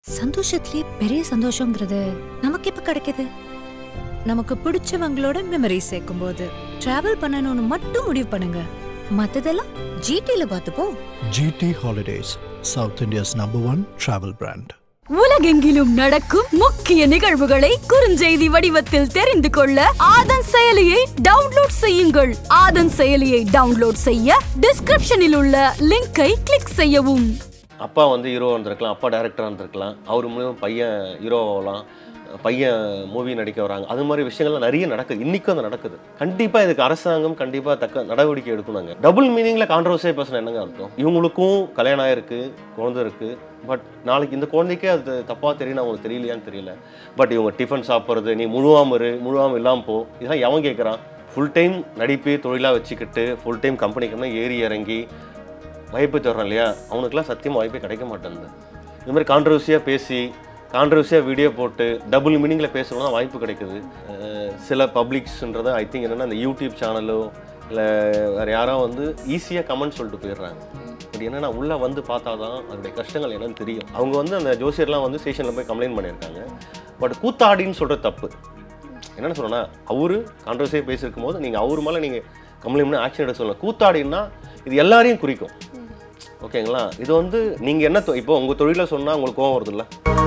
சந்தோஷத்திலே பெரிய சந்தோஷங்கிறது நமக்கு எப்ப கிடைக்குது நமக்கு பிடிச்சவங்களோட மெமரி சேர்க்கும் போது டிராவல் பண்ணணும்னு மட்டும் முடிவு பண்ணுங்க மத்ததெல்லாம் ஜிடில பார்த்துப்போம் GT Holidays, South India's number one travel brand. உலகெங்கிலும் நடக்கும் முக்கிய நிகழ்வுகளை குறுஞ்செய்தி வடிவத்தில் தெரிந்து கொள்ள ஆதன் செயலியை டவுன்லோட் செய்யுங்கள் ஆதன் செயலியை டவுன்லோட் செய்ய டிஸ்கிரிப்ஷனில் உள்ள லிங்கை கிளிக் செய்யவும் அப்பா வந்து ஹீரோ இருந்திருக்கலாம் அப்பா டேரக்டராக இருந்திருக்கலாம் அவர் மூலியமாக பையன் ஹீரோ ஆகலாம் பையன் மூவி நடிக்க வராங்க அது மாதிரி விஷயங்கள்லாம் நிறைய நடக்குது இன்றைக்கும் அது நடக்குது கண்டிப்பாக இதுக்கு அரசாங்கம் கண்டிப்பாக தக்க நடவடிக்கை எடுக்கணுங்க டபுள் மீனிங்கில் கான்ட்ரவர்சியாக பேசின என்னங்க அர்த்தம் இவங்களுக்கும் கல்யாணம் ஆயிருக்கு குழந்தை இருக்குது பட் நாளைக்கு இந்த குழந்தைக்கே அது தப்பாக தெரியும் அவங்களுக்கு தெரியலையான்னு தெரியல பட் இவங்க டிஃபன் சாப்பிட்றது நீ முழுவாம இரு முழுவாம இல்லாமல் போ இதெல்லாம் எவன் கேட்குறான் ஃபுல் டைம் நடிப்பே தொழிலாக வச்சுக்கிட்டு ஃபுல் டைம் கம்பெனிக்கு ஏறி இறங்கி வாய்ப்பு தர்றோம் இல்லையா அவனுக்குலாம் சத்தியமாக வாய்ப்பே கிடைக்க மாட்டேங்குது இது மாதிரி கான்ட்ரவர்சியாக பேசி கான்ட்ரவர்சியாக வீடியோ போட்டு டபுள் மீனிங்கில் பேசுகிறோம்னா வாய்ப்பு கிடைக்குது அஹ் சில பப்ளிக்ஸ்ன்றதை ஐ திங்க் என்னென்னா இந்த யூடியூப் சேனலோ இல்லை வேறு யாரோ வந்து ஈஸியாக கமெண்ட் சொல்லிட்டு போயிடுறாங்க பட் என்னென்னா உள்ளே வந்து பார்த்தா தான் அதோடைய கஷ்டங்கள் என்னன்னு தெரியும் அவங்க வந்து அந்த ஜோசியர்லாம் வந்து ஸ்டேஷனில் போய் கம்ப்ளைண்ட் பண்ணியிருக்காங்க பட் கூத்தாடின்னு சொல்கிற தப்பு என்னென்ன சொல்றேன்னா அவரு கான்ட்ரவர்சியாக பேசியிருக்கும் போது நீங்கள் அவர் மேலே நீங்கள் கம்ப்ளைண்ட் பண்ணி ஆக்ஷன் எடுக்க சொல்லலாம் கூத்தாடின்னா இது எல்லாரையும் குறிக்கும் ஓகேங்களா இது வந்து நீங்கள் என்ன தொ- இப்போ உங்கள் தொழிலை சொன்னால் உங்களுக்கு கோவம் வருதுல்ல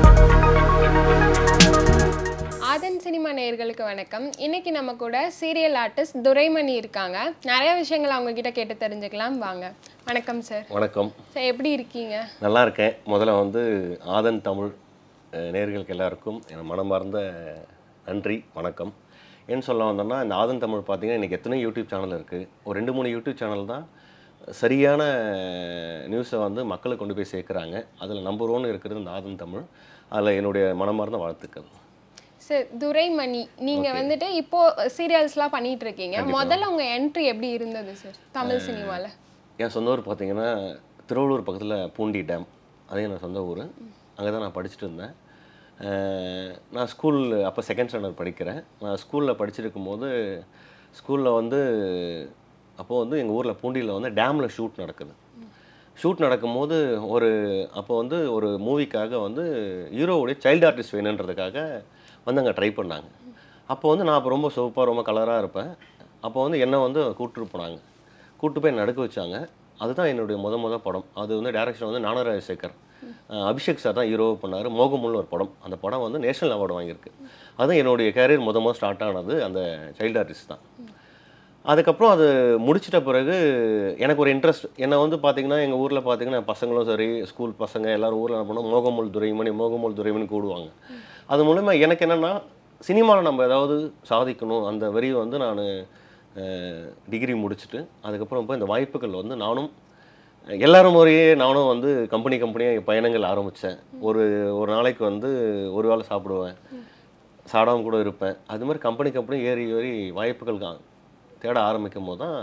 ஆதன் சினிமா நேயர்களுக்கு வணக்கம் இன்னைக்கு நம்ம கூட சீரியல் ஆர்டிஸ்ட் துரைமணி இருக்காங்க நிறைய விஷயங்கள் அவங்க கிட்ட கேட்டு தெரிஞ்சுக்கலாம் வாங்க வணக்கம் சார் வணக்கம் சார் எப்படி இருக்கீங்க நல்லா இருக்கேன் முதல்ல வந்து ஆதன் தமிழ் அஹ், நேயர்களுக்கு எல்லாருக்கும் என் மனமார்ந்த நன்றி வணக்கம் ஏன்னு சொல்ல வந்தோம்னா இந்த ஆதன் தமிழ் பார்த்தீங்கன்னா இன்றைக்கி எத்தனை யூடியூப் சேனல் இருக்குது ஒரு ரெண்டு மூணு யூடியூப் சேனல் தான் சரியான நியூஸை வந்து மக்களுக்கு கொண்டு போய் சேர்க்குறாங்க அதில் நம்பர் ஒன் இருக்கிறது இந்த ஆதன் தமிழ் அதில் என்னுடைய மனமார்ந்த வாழ்த்துக்கள் சார் துரைமணி நீங்க வந்துட்டு இப்போ சீரியல்ஸ்லாம் பண்ணிட்டு இருக்கீங்க முதல்ல உங்க என்ட்ரி எப்படி இருந்தது சார் தமிழ் சினிமால என் சொந்த ஊர் பார்த்தீங்கன்னா திருவள்ளூர் பக்கத்தில் பூண்டி டேம் அதே என் சொந்த ஊர் அங்கே தான் நான் படிச்சுட்டு இருந்தேன் அஹ் நான் ஸ்கூல் அப்போ செகண்ட் ஸ்டாண்டர்ட் படிக்கிறேன் நான் ஸ்கூலில் படிச்சிருக்கும் போது ஸ்கூலில் வந்து அப்போது வந்து எங்கள் ஊரில் பூண்டியில் வந்து டேமில் ஷூட் நடக்குது ஷூட் நடக்கும்போது ஒரு அப்போ வந்து ஒரு மூவிக்காக வந்து ஹீரோவுடைய சைல்டு ஆர்டிஸ்ட் வேணுன்றதுக்காக வந்து அங்கே ட்ரை பண்ணாங்க அப்போ வந்து நான் அப்போ ரொம்ப சூப்பராக ரொம்ப கலராக இருப்பேன் அப்போ வந்து என்னை வந்து கூப்பிட்டு போனாங்க கூப்பிட்டு போய் நடுக்க வச்சாங்க அதுதான் என்னுடைய முத முத படம் அது வந்து டேரக்ஷன் வந்து ஞானராஜ சேகர் அஹ் அபிஷேக் சார் தான் ஹீரோ பண்ணார் மோகமுல்னு ஒரு படம் அந்த படம் வந்து நேஷனல் அவார்டு வாங்கியிருக்கு அதுவும் என்னுடைய கேரியர் முத முத ஸ்டார்ட் ஆனது அந்த சைல்டு ஆர்டிஸ்ட் தான் அதுக்கப்புறம் அது முடிச்சிட்ட பிறகு எனக்கு ஒரு இன்ட்ரெஸ்ட் என்னை வந்து பார்த்தீங்கன்னா எங்கள் ஊரில் பார்த்தீங்கன்னா பசங்களும் சரி ஸ்கூல் பசங்க எல்லாரும் ஊரில் என்ன பண்ணோம் மோகமுல் துரைமணி மோகமுல் துரைமணி கூடுவாங்க அது மூலமா எனக்கு என்னென்னா சினிமாவில் நம்ம ஏதாவது சாதிக்கணும் அந்த வரியை வந்து நான் டிகிரி முடிச்சுட்டு அதுக்கப்புறம் போய் இந்த வாய்ப்புகள் வந்து நானும் எல்லாரும் முறையே நானும் வந்து கம்பெனி கம்பெனியாக பயணங்கள் ஆரம்பித்தேன் ஒரு ஒரு நாளைக்கு வந்து ஒரு வேளை சாப்பிடுவேன் சாடாமல் கூட இருப்பேன் அது மாதிரி கம்பெனி கம்பெனி ஏறி ஏறி வாய்ப்புகள் கா- தேட ஆரம்பிக்கும் போது தான்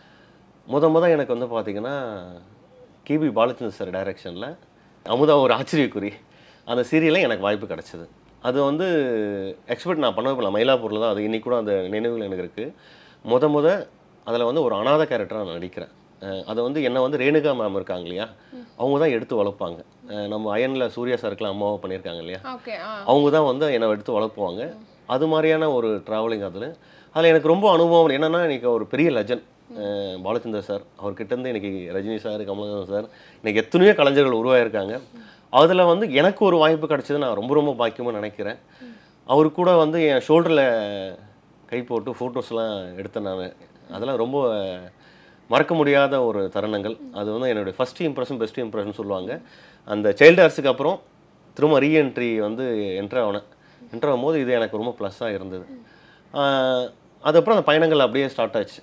முத முத எனக்கு வந்து பார்த்தீங்கன்னா கிபி பாலச்சந்தர் சார் டைரக்ஷனில் அமுதா ஒரு ஆச்சரியக்குறி அந்த சீரியலில் எனக்கு வாய்ப்பு கிடச்சிது அது வந்து எக்ஸ்பெக்ட் நான் பண்ணவே பண்ணல மயிலாப்பூரில் தான் அது இன்னைக்கு கூட அந்த நினைவுகள் எனக்கு இருக்குது முத முத அதில் வந்து ஒரு அனாத கேரக்டராக நான் நடிக்கிறேன் அஹ் அதை வந்து என்னை வந்து ரேணுகா மேம் இருக்காங்க இல்லையா அவங்க தான் எடுத்து வளர்ப்பாங்க அஹ் நம்ம அயனில் சூர்யா சாருக்குலாம் அம்மாவை பண்ணியிருக்காங்க இல்லையா ஓகே ஆ அவங்க தான் வந்து என்னை எடுத்து வளர்ப்புவாங்க அது மாதிரியான ஒரு ட்ராவலிங் அதில் அதில் எனக்கு ரொம்ப அனுபவம் என்னென்னா இன்னைக்கு ஒரு பெரிய லெஜண்ட் பாலச்சந்தர் சார் அவர்கிட்டருந்து இன்னைக்கு ரஜினி சார் கமலஹாசன் சார் இன்னைக்கு எத்தனையோ கலைஞர்கள் உருவாயிருக்காங்க அதில் வந்து எனக்கு ஒரு வாய்ப்பு கிடைச்சது நான் ரொம்ப ரொம்ப பாக்கியமாக நினைக்கிறேன் அவர் கூட வந்து என் ஷோல்டரில் கை போட்டு ஃபோட்டோஸ்லாம் எடுத்தேன் நான் அதெல்லாம் ரொம்ப மறக்க முடியாத ஒரு தருணங்கள் அது வந்து என்னுடைய ஃபஸ்ட் இம்ப்ரெஷன் பெஸ்ட் இம்ப்ரெஷன் சொல்லுவாங்க அந்த சைல்டு ஆர்ட்ஸுக்கு அப்புறம் திரும்ப ரீஎன்ட்ரி வந்து என்ட்ரு ஆனேன் என்ட்ரு ஆகும்போது இது எனக்கு ரொம்ப ப்ளஸ்ஸாக இருந்தது ஆஹ் அதுக்கப்புறம் அந்த பயணங்கள் அப்படியே ஸ்டார்ட் ஆச்சு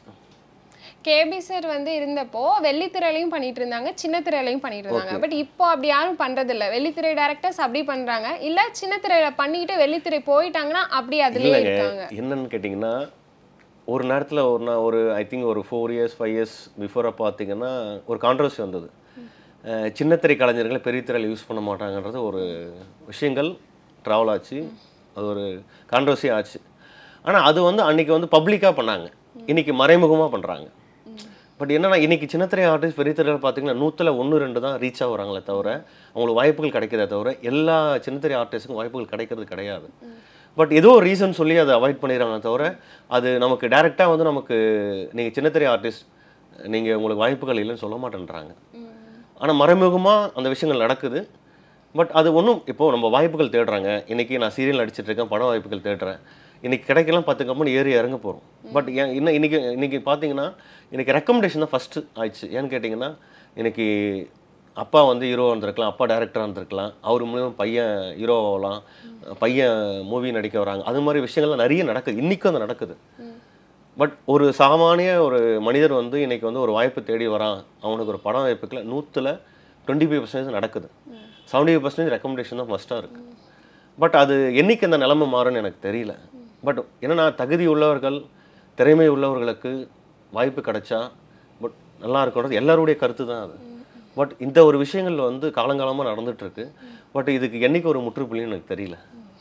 கேபி சார் வந்து இருந்தப்போ வெள்ளித்திரையிலையும் பண்ணிட்டு இருந்தாங்க சின்ன திரையிலையும் பண்ணிட்டு இருந்தாங்க பட் இப்போ அப்படி யாரும் பண்றது இல்ல வெள்ளித்திரை டேரக்டர்ஸ் அப்படி பண்றாங்க இல்ல சின்ன திரையில பண்ணிட்டு வெள்ளித்திரை போயிட்டாங்கன்னா அப்படி அதுலயே இல்லைங்க இருக்காங்க என்னன்னு கேட்டிங்கன்னா ஒரு நேரத்தில் ஒரு நான் ஒரு ஐ திங்க் ஒரு ஃபோர் இயர்ஸ் ஃபைவ் இயர்ஸ் பிஃபோராக பார்த்தீங்கன்னா ஒரு கான்ட்ரவர்சி வந்தது அஹ் சின்னத்திரை கலைஞர்களை பெரிய திரையில் யூஸ் பண்ண மாட்டாங்கன்றது ஒரு விஷயங்கள் ட்ராவல் ஆச்சு அது ஒரு கான்ட்ரவர்சி ஆச்சு ஆனால் அது வந்து அன்னைக்கு வந்து பப்ளிக்காக பண்ணாங்க இன்னைக்கு மறைமுகமாக பண்ணுறாங்க பட் என்னன்னா இன்னைக்கு சின்னத்திரை ஆர்டிஸ்ட் பெரிய திரையில் பார்த்தீங்கன்னா நூற்றில் ஒன்று ரெண்டு தான் ரீச் ஆகுறாங்களே தவிர அவங்களுக்கு வாய்ப்புகள் கிடைக்கிறதே தவிர எல்லா சின்னத்திரை ஆர்டிஸ்ட்டுக்கும் வாய்ப்புகள் கிடைக்கிறது கிடையாது பட் ஏதோ ஒரு ரீசன் சொல்லி அதை அவாய்ட் பண்ணிடுறாங்க தவிர அது நமக்கு டைரெக்டாக வந்து நமக்கு நீங்கள் சின்னத்திரை ஆர்டிஸ்ட் நீங்கள் உங்களுக்கு வாய்ப்புகள் இல்லைன்னு சொல்ல மாட்டேன்றாங்க ஆனால் மறைமுகமாக அந்த விஷயங்கள் நடக்குது பட் அது ஒன்றும் இப்போது நம்ம வாய்ப்புகள் தேடுறாங்க இன்றைக்கி நான் சீரியல் நடிச்சிட்டு இருக்கேன் பட வாய்ப்புகள் தேடுறேன் இன்றைக்கி கிடைக்கலாம் பத்து கம்பெனி ஏறி இறங்க போகிறோம் பட் ஏன் இன்னும் இன்றைக்கி இன்றைக்கி பார்த்தீங்கன்னா இன்றைக்கி ரெக்கமெண்டேஷன் தான் ஃபஸ்ட்டு ஆயிடுச்சு ஏன்னு கேட்டிங்கன்னா இன்றைக்கி அப்பா வந்து ஹீரோவாக இருந்திருக்கலாம் அப்பா டேரக்டராக இருந்திருக்கலாம் அவர் மூலியமாக பையன் ஹீரோ ஆகலாம் பையன் மூவி நடிக்க வராங்க அது மாதிரி விஷயங்கள்லாம் நிறைய நடக்குது இன்றைக்கும் அது நடக்குது பட் ஒரு சாமானிய ஒரு மனிதர் வந்து இன்னைக்கு வந்து ஒரு வாய்ப்பு தேடி வரான் அவனுக்கு ஒரு பட வாய்ப்புக்குள்ள நூற்றில் டுவெண்ட்டி ஃபைவ் பர்சன்டேஜ் நடக்குது செவன்டி ஃபைவ் பர்சன்டேஜ் ரெக்கமெண்டேஷன் தான் மஸ்ட்டாக இருக்குது பட் அது என்னைக்கு அந்த நிலைமை மாறும்னு எனக்கு தெரியல பட் என்னன்னா தகுதி உள்ளவர்கள் திறமை உள்ளவர்களுக்கு வாய்ப்பு கிடைச்சா பட் நல்லா இருக்கணும் எல்லாருடைய கருத்து தான் அது பட் இந்த ஒரு விஷயங்கள் வந்து காலங்காலமாக நடந்துட்டு இருக்கு பட் இதுக்கு என்னைக்கு ஒரு முற்றுப்புள்ளின்னு எனக்கு தெரியல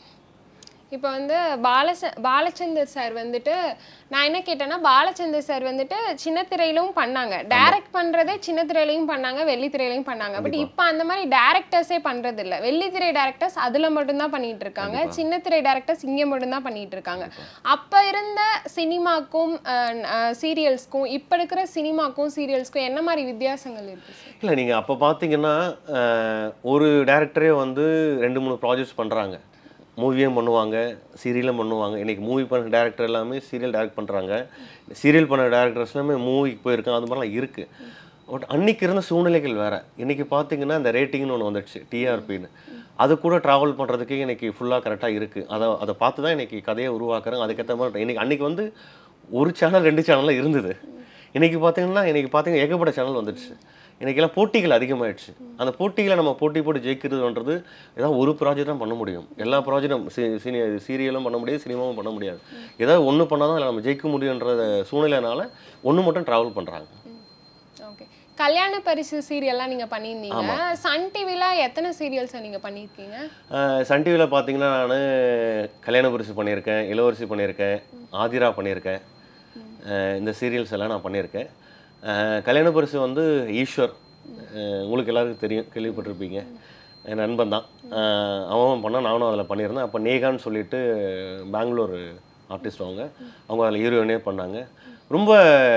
இப்போ வந்து பாலச பாலச்சந்தர் சார் வந்துட்டு நான் என்ன கேட்டேன்னா பாலச்சந்தர் சார் வந்துட்டு சின்ன திரையிலும் பண்ணாங்க டைரக்ட் பண்றதே சின்ன திரையிலையும் பண்ணாங்க வெள்ளித்திரையிலையும் பண்ணாங்க பட் இப்போ அந்த மாதிரி டேரக்டர்ஸே பண்றது இல்ல வெள்ளித்திரை டேரக்டர்ஸ் அதுல மட்டும்தான் பண்ணிட்டு இருக்காங்க சின்ன திரை டேரக்டர்ஸ் இங்க மட்டும்தான் பண்ணிட்டு இருக்காங்க அப்ப இருந்த சினிமாக்கும் சீரியல்ஸ்க்கும் இப்ப இருக்கிற சினிமாக்கும் சீரியல்ஸ்க்கும் என்ன மாதிரி வித்தியாசங்கள் இருக்கு சார் இல்லை நீங்கள் அப்போ பார்த்தீங்கன்னா அஹ், ஒரு டேரக்டரே வந்து ரெண்டு மூணு ப்ராஜெக்ட்ஸ் பண்ணுறாங்க மூவியும் பண்ணுவாங்க சீரியலும் பண்ணுவாங்க இன்றைக்கி மூவி பண்ண டேரக்டர் எல்லாமே சீரியல் டைரக்ட் பண்ணுறாங்க சீரியல் பண்ண டேரக்டர்ஸ் எல்லாமே மூவிக்கு போயிருக்காங்க அது மாதிரிலாம் இருக்குது பட் அன்னைக்கு இருந்த சூழ்நிலைகள் வேறு இன்றைக்கி பார்த்தீங்கன்னா இந்த ரேட்டிங்னு ஒன்று வந்துடுச்சு டிஆர்பின்னு அது கூட ட்ராவல் பண்ணுறதுக்கே இன்னைக்கு ஃபுல்லாக கரெக்டாக இருக்குது அதை அதை பார்த்து தான் இன்றைக்கி கதையை உருவாக்குறாங்க அதுக்கேற்ற மாதிரி இன்றைக்கி அன்றைக்கி வந்து ஒரு சேனல் ரெண்டு சேனல்லாம் இருந்தது இன்றைக்கி பார்த்தீங்கன்னா இன்றைக்கி பார்த்தீங்கன்னா ஏகப்பட்ட சேனல் வந்துடுச்சு இன்றைக்கெல்லாம் போட்டிகள் அதிகமாயிடுச்சு அந்த போட்டிகளை நம்ம போட்டி போட்டு ஜெயிக்கிறதுன்றது ஏதாவது ஒரு ப்ராஜெக்ட் தான் பண்ண முடியும் எல்லா ப்ராஜெக்டும் சீரியலும் பண்ண முடியாது சினிமாவும் பண்ண முடியாது ஏதாவது ஒன்று பண்ணால் தான் அதில் நம்ம ஜெயிக்க முடியுன்ற சூழ்நிலைனால ஒன்று மட்டும் ட்ராவல் பண்ணுறாங்க ஓகே கல்யாண பரிசு சீரியல்லாம் நீங்க பண்ணியிருந்தீங்க சன் டிவில எத்தனை சீரியல்ஸ் நீங்க பண்ணியிருக்கீங்க சன் டிவியில் பார்த்தீங்கன்னா நான் கல்யாண பரிசு பண்ணியிருக்கேன் இளவரசி பண்ணியிருக்கேன் ஆதிரா பண்ணியிருக்கேன் அஹ் இந்த சீரியல்ஸ் எல்லாம் நான் பண்ணியிருக்கேன் அஹ் கல்யாண பரிசு வந்து ஈஸ்வர் அஹ் உங்களுக்கு எல்லாருக்கும் தெரியும் கேள்விப்பட்டிருப்பீங்க என் நண்பன் தான் அஹ் அவன் பண்ணால் நானும் அதில் பண்ணியிருந்தேன் அப்போ நேகான்னு சொல்லிட்டு பெங்களூர் ஆர்டிஸ்ட் அவங்க அவங்க அதில் ஹீரோயினே பண்ணாங்க ரொம்ப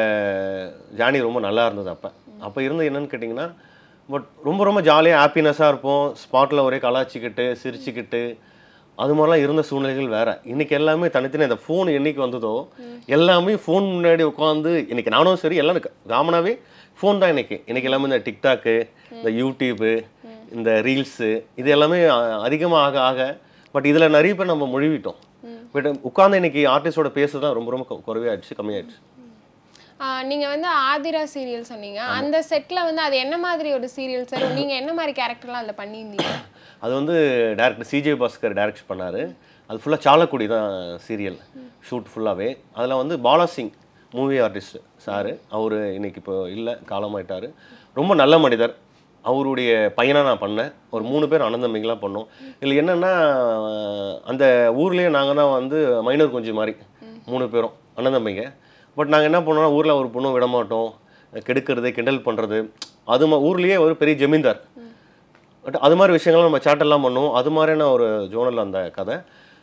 ஜானி ரொம்ப நல்லா இருந்தது அப்போ அப்போ இருந்து என்னன்னு கேட்டிங்கன்னா பட் ரொம்ப ரொம்ப ஜாலியாக ஹாப்பினஸ்ஸாக இருப்போம் ஸ்பாட்டில் ஒரே கலாச்சிக்கிட்டு சிரிச்சுக்கிட்டு அது மாதிரிலாம் இருந்த சூழ்நிலைகள் வேற இன்னைக்கு எல்லாமே தனித்தனி இந்த ஃபோன் என்னைக்கு வந்ததோ எல்லாமே ஃபோன் முன்னாடி உட்காந்து இன்னைக்கு நானும் சரி எல்லாம் காமனாகவே ஃபோன் தான் இன்னைக்கு இன்னைக்கு எல்லாமே இந்த டிக்டாக்கு இந்த யூடியூப்பு இந்த ரீல்ஸு இது எல்லாமே அதிகமாக ஆக ஆக பட் இதில் நிறைய பேர் நம்ம மொழிவிட்டோம் பட் உட்காந்து இன்னைக்கு ஆர்டிஸ்டோட பேசுறது தான் ரொம்ப ரொம்ப கு- குறைவாயிடுச்சு கம்மியாயிடுச்சு ஆஹ் நீங்க வந்து ஆதிரா சீரியல் சொன்னீங்க அந்த செட்ல வந்து அது என்ன மாதிரி ஒரு சீரியல் சார் நீங்க என்ன மாதிரி கேரக்டர்லாம் அதுல பண்ணியிருந்தீங்க அது வந்து டேரக்டர் சிஜே பாஸ்கர் டைரக்ட் பண்ணார் அது ஃபுல்லாக சாலக்குடி தான் சீரியல் ஷூட் ஃபுல்லாகவே அதில் வந்து Bala Singh movie artist sir அவர் இன்னைக்கு இப்போ இல்லை காலமாயிட்டார் ரொம்ப நல்ல மனிதர் அவருடைய பையனாக நான் பண்ணேன் ஒரு மூணு பேர் அண்ணன் தம்பிங்களாம் பண்ணோம் இதில் என்னென்னா அந்த ஊர்லேயே நாங்கள் தான் வந்து மைனர் குஞ்சு மாதிரி மூணு பேரும் அண்ணன் தம்பிங்க பட் நாங்கள் என்ன பண்ணோம்னா ஊரில் ஒரு பொண்ணும் விட மாட்டோம் கெடுக்கிறது கிண்டல் பண்ணுறது அது மா ஊர்லேயே ஒரு பெரிய ஜமீன்தார் பட் அது மாதிரி விஷயங்கள்லாம் நம்ம சேட்டெல்லாம் பண்ணுவோம் அது மாதிரியான ஒரு ஜோனல் அந்த கதை